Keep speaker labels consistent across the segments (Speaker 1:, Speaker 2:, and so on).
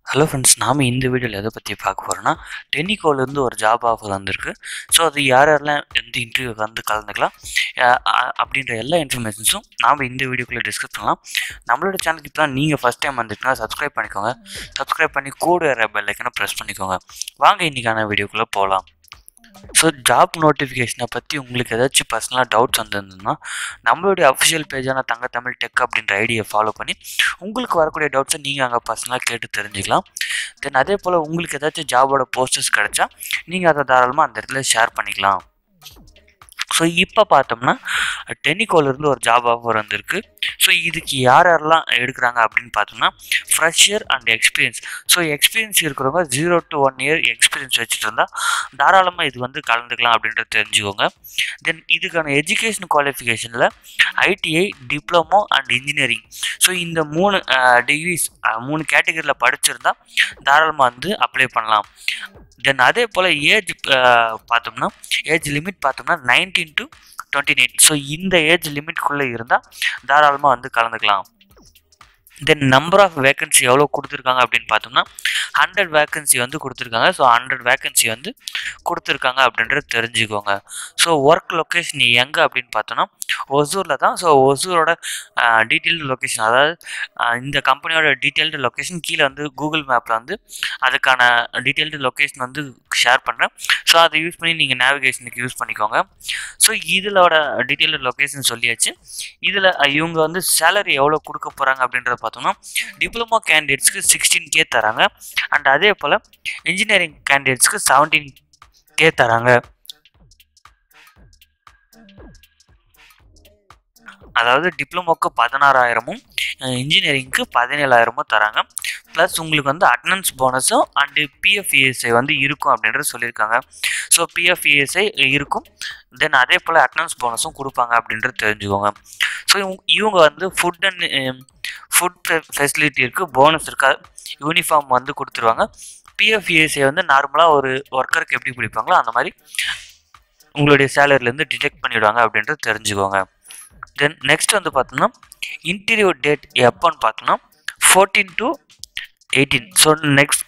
Speaker 1: hello friends நாம் இந்த வீடியோவில் எதை பற்றி பார்க்க போகிறோன்னா டென்னிகோலேருந்து ஒரு ஜாப் ஆஃபர் வந்திருக்கு ஸோ அது யார் யாரெல்லாம் எந்த இன்டர்வியூக்கு வந்து கலந்துக்கலாம் அஹ் அ- அப்படின்ற எல்லா இன்ஃபர்மேஷன்ஸும் நாம் இந்த வீடியோக்குள்ளே டிஸ்கஸ் பண்ணலாம் நம்மளோட சேனலுக்கு இப்போ தான் நீங்கள் ஃபஸ்ட் டைம் வந்துட்டுனா சப்ஸ்கிரைப் பண்ணிக்கோங்க சப்ஸ்கிரைப் பண்ணி கூட வர பெல் ஐக்கனை ப்ரெஸ் பண்ணிக்கோங்க வாங்க இன்றைக்கான வீடியோக்குள்ளே போகலாம் ஸோ ஜாப் நோட்டிஃபிகேஷனை பற்றி உங்களுக்கு ஏதாச்சும் பர்சனலாக டவுட்ஸ் வந்திருந்ததுன்னா நம்மளுடைய அஃபிஷியல் பேஜான தங்க தமிழ் டெக் அப்படின்ற ஐடியை ஃபாலோ பண்ணி உங்களுக்கு வரக்கூடிய டவுட்ஸை நீங்கள் அங்கே பர்சனலாக கேட்டு தெரிஞ்சுக்கலாம் தென் அதே போல் உங்களுக்கு ஏதாச்சும் ஜாபோட போஸ்டர்ஸ் கிடைச்சா நீங்கள் அதை தாராளமாக அந்த இடத்துல ஷேர் பண்ணிக்கலாம் ஸோ இப்போ பார்த்தோம்னா டென்னிகோலேருந்து ஒரு ஜாப் ஆஃபர் வந்திருக்கு ஸோ இதுக்கு யார் யாரெல்லாம் எடுக்கிறாங்க அப்படின்னு பார்த்தோம்னா fresher and experience so experience இருக்கிறவங்க zero to one year experience வச்சுட்டு இருந்தால் தாராளமாக இது வந்து கலந்துக்கலாம் அப்படின்றத தெரிஞ்சுக்கோங்க தென் இதுக்கான எஜுகேஷன் குவாலிஃபிகேஷனில் ITI diploma and engineering so இந்த மூணு டிகிரிஸ் மூணு கேட்டகரியில் படிச்சிருந்தா தாராளமாக வந்து அப்ளை பண்ணலாம் தென் அதே போல் ஏஜ் பார்த்தோம்னா ஏஜ் லிமிட் பார்த்தோம்னா nineteen to twenty nine so இந்த ஏஜ் லிமிட்குள்ளே இருந்தால் தாராளமாக வந்து கலந்துக்கலாம் தென் நம்பர் ஆஃப் வேகன்சி எவ்வளோ கொடுத்துருக்காங்க அப்படின்னு பார்த்தோம்னா ஹண்ட்ரட் வேகன்சி வந்து கொடுத்துருக்காங்க ஸோ ஹண்ட்ரட் வேகன்சி வந்து கொடுத்துருக்காங்க அப்படின்றது தெரிஞ்சுக்கோங்க ஸோ ஒர்க் லொக்கேஷன் எங்கே அப்படின்னு பார்த்தோம்னா ஒசூரில் தான் ஸோ ஒசூரோட டீட்டெயில்டு லொக்கேஷன் அதாவது அஹ், இந்த கம்பெனியோட டீட்டெயில்டு லொக்கேஷன் கீழே வந்து கூகுள் மேப்பில் வந்து அதுக்கான டீட்டெயில்டு லொக்கேஷன் வந்து ஷேர் பண்ணுறேன் ஸோ அதை யூஸ் பண்ணி நீங்கள் நேவிகேஷனுக்கு யூஸ் பண்ணிக்கோங்க ஸோ இதிலோட டீட்டெயில்டு லொக்கேஷன் சொல்லியாச்சு இதில் இவங்க வந்து சேலரி எவ்வளோ கொடுக்க போகிறாங்க அப்படின்றத பார்த்தோம்னா டிப்ளமோ கேண்டிடேட்ஸ்க்கு சிக்ஸ்டீன் கே தராங்க அண்ட் அதே போல் இன்ஜினியரிங் கேண்டிடேட்ஸ்க்கு செவன்டீன் கே தராங்க அதாவது டிப்ளமோக்கு பதினாறாயிரமும் இன்ஜினியரிங்க்கு பதினேழாயிரமும் தராங்க ப்ளஸ் உங்களுக்கு வந்து அட்டனன்ஸ் போனஸும் அண்டு பிஎஃப்இஎஸ்ஐ வந்து இருக்கும் அப்படின்றது சொல்லியிருக்காங்க ஸோ பிஎஃப்இஎஸ்ஐ இருக்கும் தென் அதே போல் அட்டனன்ஸ் போனஸும் கொடுப்பாங்க அப்படின்றது தெரிஞ்சுக்கோங்க ஸோ இவங்க வந்து ஃபுட் அண்ட் ஃபுட் ஃபெசிலிட்டி இருக்குது போனஸ் இருக்கா யூனிஃபார்ம் வந்து கொடுத்துருவாங்க பிஎஃப்இஎஸ்ஐ வந்து நார்மலாக ஒரு ஒர்க்கருக்கு எப்படி பிடிப்பாங்களோ அந்த மாதிரி உங்களுடைய சேலரிலேருந்து டிடெக்ட் பண்ணிவிடுவாங்க அப்படின்றது தெரிஞ்சுக்கோங்க தென் நெக்ஸ்ட் வந்து பார்த்தோம்னா இன்டர்வியூ டேட் எப்போன்னு பார்த்தோம்னா fourteen to eighteen so next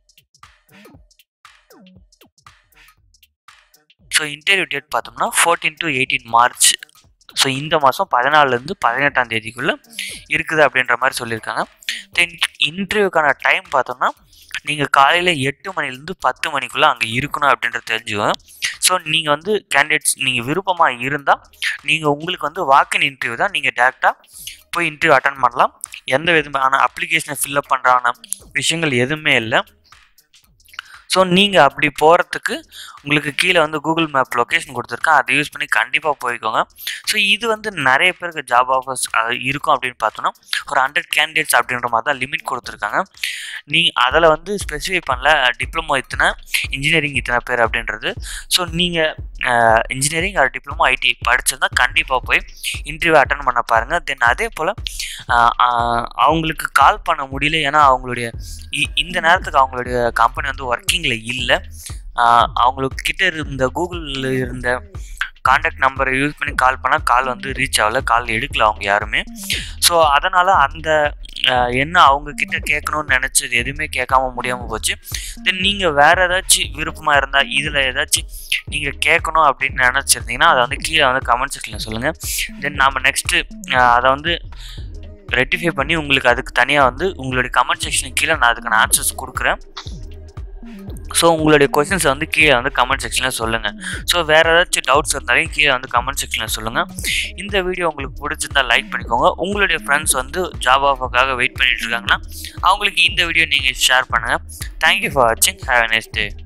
Speaker 1: so interview date பார்த்தோம்னா fourteen to eighteen March so இந்த மாதம் பதினாலுலேருந்து பதினெட்டாம் தேதிக்குள்ளே இருக்குது அப்படின்ற மாதிரி சொல்லியிருக்காங்க தென் இன்டர்வியூக்கான டைம் பார்த்தோம்னா நீங்கள் காலையில் எட்டு மணிலேருந்து பத்து மணிக்குள்ளே அங்கே இருக்கணும் அப்படின்றத தெரிஞ்சுக்கோங்க ஸோ நீங்கள் வந்து கேண்டிடேட்ஸ் நீங்கள் விருப்பமாக இருந்தால் நீங்கள் உங்களுக்கு வந்து வாக்கின் இன்டர்வியூ தான் நீங்கள் டேரெக்டாக போய் இன்டர்வியூ அட்டன் பண்ணலாம் எந்த விதமான அப்ளிகேஷனை ஃபில்அப் பண்ணுறான விஷயங்கள் எதுவுமே இல்லை ஸோ நீங்கள் அப்படி போகிறதுக்கு உங்களுக்கு கீழே வந்து கூகுள் மேப் லொக்கேஷன் கொடுத்துருக்கேன் அதை யூஸ் பண்ணி கண்டிப்பாக போய்க்கோங்க ஸோ இது வந்து நிறைய பேருக்கு ஜாப் ஆஃபர்ஸ் இருக்கும் அப்படின்னு பார்த்தோன்னா ஒரு ஹண்ட்ரட் கேண்டிடேட்ஸ் அப்படின்ற மாதிரி தான் லிமிட் கொடுத்துருக்காங்க நீ அதில் வந்து ஸ்பெசிஃபை பண்ணல டிப்ளமோ இத்தனை இன்ஜினியரிங் இத்தனை பேர் அப்படின்றது ஸோ நீங்கள் இன்ஜினியரிங் அது டிப்ளமோ ஐடி படிச்சிருந்தா கண்டிப்பாக போய் இன்டர்வியூ அட்டன் பண்ண பாருங்கள் தென் அதே போல் அவங்களுக்கு கால் பண்ண முடியல ஏன்னா அவங்களுடைய இ- இந்த நேரத்துக்கு அவங்களுடைய கம்பெனி வந்து ஒர்க்கிங்கில் இல்லை அவங்களுக்கு கிட்ட இருந்த கூகுளில் இருந்த காண்டாக்ட் நம்பரை யூஸ் பண்ணி கால் பண்ணால் கால் வந்து ரீச் ஆகல கால் எடுக்கல அவங்க யாருமே ஸோ அதனால் அந்த ஆஹ், என்ன அவங்க கிட்ட கேட்கணும்னு நினச்சது எதுவுமே கேட்காம முடியாமல் போச்சு தென் நீங்கள் வேறு ஏதாச்சும் விருப்பமாக இருந்தால் இதில் ஏதாச்சும் நீங்கள் கேட்கணும் அப்படின்னு நினச்சிருந்தீங்கன்னா அதை வந்து கீழே வந்து கமெண்ட் செக்ஷனில் சொல்லுங்கள் தென் நாம் நெக்ஸ்ட்டு அதை வந்து ரெட்டிஃபை பண்ணி உங்களுக்கு அதுக்கு தனியாக வந்து உங்களுடைய கமெண்ட் செக்ஷனுக்கு கீழே நான் அதுக்கான ஆன்சர்ஸ் கொடுக்குறேன் ஸோ உங்களுடைய கொஷின்ஸை வந்து கீழே வந்து கமெண்ட் செக்ஷனில் சொல்லுங்கள் ஸோ வேறு ஏதாச்சும் டவுட்ஸ் இருந்தாலும் கீழே வந்து கமெண்ட் செக்ஷனில் சொல்லுங்கள் இந்த வீடியோ உங்களுக்கு பிடிச்சிருந்தா லைக் பண்ணிக்கோங்க உங்களுடைய ஃப்ரெண்ட்ஸ் வந்து ஜாப் ஆஃபருக்காக வெயிட் பண்ணிட்டு இருக்காங்கன்னா அவங்களுக்கு இந்த வீடியோ நீங்கள் ஷேர் பண்ணுங்கள் தேங்க்யூ ஃபார் வாட்சிங் ஹேவ் a நைஸ் டே